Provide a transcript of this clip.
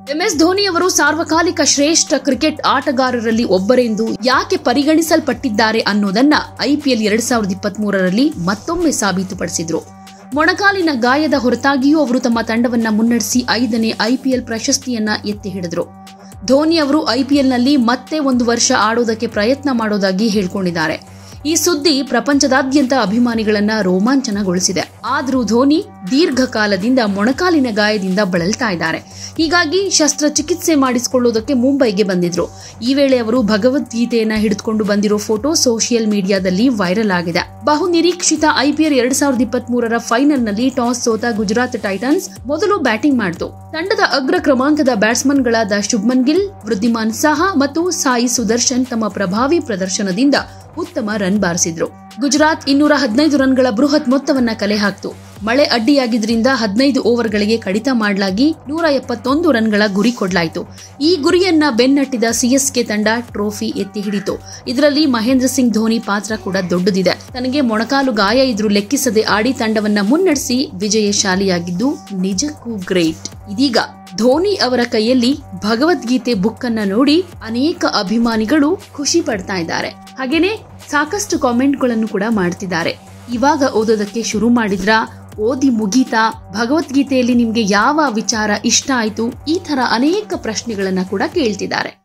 MS Dhoni ಅವರು ಸಾರ್ವಕಾಲಿಕ ಶ್ರೇಷ್ಠ ಕ್ರಿಕೆಟ್ ಆಟಗಾರರಲ್ಲಿ ಒಬ್ಬರೆಂದು ಯಾಕೆ ಪರಿಗಣಿಸಲ್ಪಟ್ಟಿದ್ದಾರೆ ಅನ್ನೋದನ್ನ ಐಪಿಎಲ್ ಎರಡ್ ಸಾವಿರದ ಇಪ್ಪತ್ತ್ ಮೂರರಲ್ಲಿ ಮತ್ತೊಮ್ಮೆ ಸಾಬೀತುಪಡಿಸಿದ್ರು ಮೊಣಕಾಲಿನ ಗಾಯದ ಹೊರತಾಗಿಯೂ ಅವರು ತಮ್ಮ ತಂಡವನ್ನ ಮುನ್ನಡೆಸಿ ಐದನೇ ಐಪಿಎಲ್ ಪ್ರಶಸ್ತಿಯನ್ನ ಎತ್ತಿ ಹಿಡಿದ್ರು ಧೋನಿ ಅವರು ಐಪಿಎಲ್ನಲ್ಲಿ ಮತ್ತೆ ಒಂದು ವರ್ಷ ಆಡೋದಕ್ಕೆ ಪ್ರಯತ್ನ ಮಾಡೋದಾಗಿ ಹೇಳ್ಕೊಂಡಿದ್ದಾರೆ ಈ ಸುದ್ದಿ ಪ್ರಪಂಚದಾದ್ಯಂತ ಅಭಿಮಾನಿಗಳನ್ನ ರೋಮಾಂಚನಗೊಳಿಸಿದೆ ಆದ್ರೂ ಧೋನಿ ದೀರ್ಘಕಾಲದಿಂದ ಮೊಣಕಾಲಿನ ಗಾಯದಿಂದ ಬಳಲ್ತಾ ಇದ್ದಾರೆ ಹೀಗಾಗಿ ಶಸ್ತ್ರಚಿಕಿತ್ಸೆ ಮಾಡಿಸಿಕೊಳ್ಳೋದಕ್ಕೆ ಮುಂಬೈಗೆ ಬಂದಿದ್ರು ಈ ವೇಳೆ ಅವರು ಭಗವದ್ಗೀತೆಯನ್ನ ಹಿಡಿದುಕೊಂಡು ಬಂದಿರೋ ಫೋಟೋ ಸೋಷಿಯಲ್ ಮೀಡಿಯಾದಲ್ಲಿ ವೈರಲ್ ಆಗಿದೆ ಬಹು ನಿರೀಕ್ಷಿತ ಐಪಿಎಲ್ ಎರಡ್ ಸಾವಿರದ ಇಪ್ಪತ್ತ್ ಮೂರರ ಫೈನಲ್ನಲ್ಲಿ ಟಾಸ್ ಸೋತ ಗುಜರಾತ್ ಟೈಟನ್ಸ್ ಮೊದಲು ಬ್ಯಾಟಿಂಗ್ ಮಾಡಿತು ತಂಡದ ಅಗ್ರ ಕ್ರಮಾಂಕದ ಬ್ಯಾಟ್ಸ್ಮನ್ಗಳಾದ ಶುಭ್ಮನ್ ಗಿಲ್ ವೃದ್ಧಿಮಾನ್ ಸಾಹಾ ಮತ್ತು ಸಾಯಿ ಸುದರ್ಶನ್ ತಮ್ಮ ಪ್ರಭಾವಿ ಪ್ರದರ್ಶನದಿಂದ ಉತ್ತಮ ರನ್ ಬಾರಿಸಿದ್ರು ಗುಜರಾತ್ ಇನ್ನೂರ ಹದಿನೈದು ರನ್ಗಳ ಬೃಹತ್ ಮೊತ್ತವನ್ನ ಕಲೆ ಹಾಕ್ತು ಮಳೆ ಅಡ್ಡಿಯಾಗಿದ್ರಿಂದ ಹದಿನೈದು ಓವರ್ಗಳಿಗೆ ಕಡಿತ ಮಾಡಲಾಗಿ ನೂರ ಎಪ್ಪತ್ತೊಂದು ರನ್ಗಳ ಗುರಿ ಕೊಡ್ಲಾಯಿತು ಈ ಗುರಿಯನ್ನ ಬೆನ್ನಟ್ಟಿದ ಸಿಎಸ್ಕೆ ತಂಡ ಟ್ರೋಫಿ ಎತ್ತಿ ಹಿಡಿತು ಇದರಲ್ಲಿ ಮಹೇಂದ್ರ ಸಿಂಗ್ ಧೋನಿ ಪಾತ್ರ ಕೂಡ ದೊಡ್ಡದಿದೆ ತನಗೆ ಮೊಣಕಾಲು ಗಾಯ ಇದ್ರೂ ಲೆಕ್ಕಿಸದೆ ಆಡಿ ತಂಡವನ್ನ ಮುನ್ನಡೆಸಿ ವಿಜಯಶಾಲಿಯಾಗಿದ್ದು ನಿಜಕ್ಕೂ ಗ್ರೇಟ್ ಇದೀಗ ಧೋನಿ ಅವರ ಕೈಯಲ್ಲಿ ಭಗವದ್ಗೀತೆ ಬುಕ್ ಅನ್ನ ನೋಡಿ ಅನೇಕ ಅಭಿಮಾನಿಗಳು ಖುಷಿ ಪಡ್ತಾ ಇದ್ದಾರೆ ಹಾಗೇನೆ ಸಾಕಷ್ಟು ಕಾಮೆಂಟ್ಗಳನ್ನು ಕೂಡ ಮಾಡ್ತಿದ್ದಾರೆ ಇವಾಗ ಓದೋದಕ್ಕೆ ಶುರು ಮಾಡಿದ್ರಾ ಓದಿ ಮುಗೀತಾ ಭಗವದ್ಗೀತೆಯಲ್ಲಿ ನಿಮ್ಗೆ ಯಾವ ವಿಚಾರ ಇಷ್ಟ ಆಯ್ತು ಈ ತರ ಅನೇಕ ಪ್ರಶ್ನೆಗಳನ್ನ ಕೂಡ ಕೇಳ್ತಿದ್ದಾರೆ